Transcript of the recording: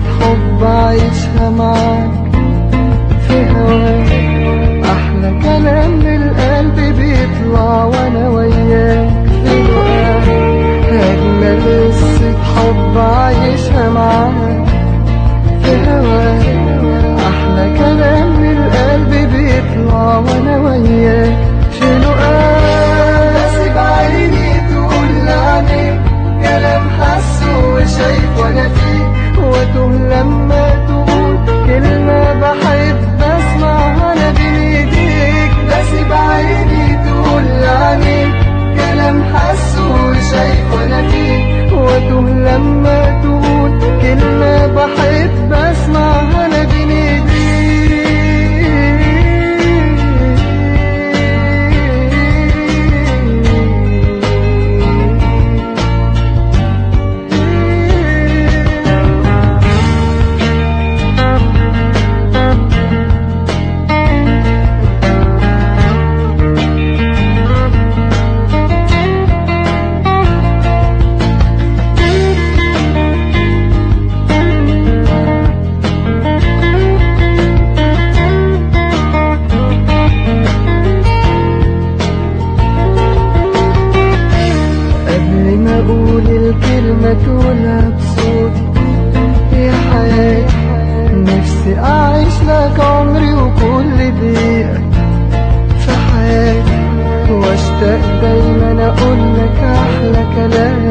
حب عايشها معاك في هواك أحلى كلام من القلب بيطلع وأنا وياك في لقاك أجمل قصة حب عايشها معاك في هواك أحلى كلام من القلب بيطلع وأنا وياك في لقاك أسيب عيني تقول لعنيك كلام حاسه وشايف وأنا فيه وأتوه لما تقول كلمة بحب أسمعها أنا بين إيديك بسيب عيني تقول لعنيك كلام حاسه وشايف وأنا فيه وأتوه لما تقول كلمة بحب أسمعها أنا بين إيديك قبل ما اقول الكلمة تقولها بصوتي يا حياتي نفسي اعيش لك عمري وكل دقيقة في حياتي واشتاق دايما اقول لك احلى كلام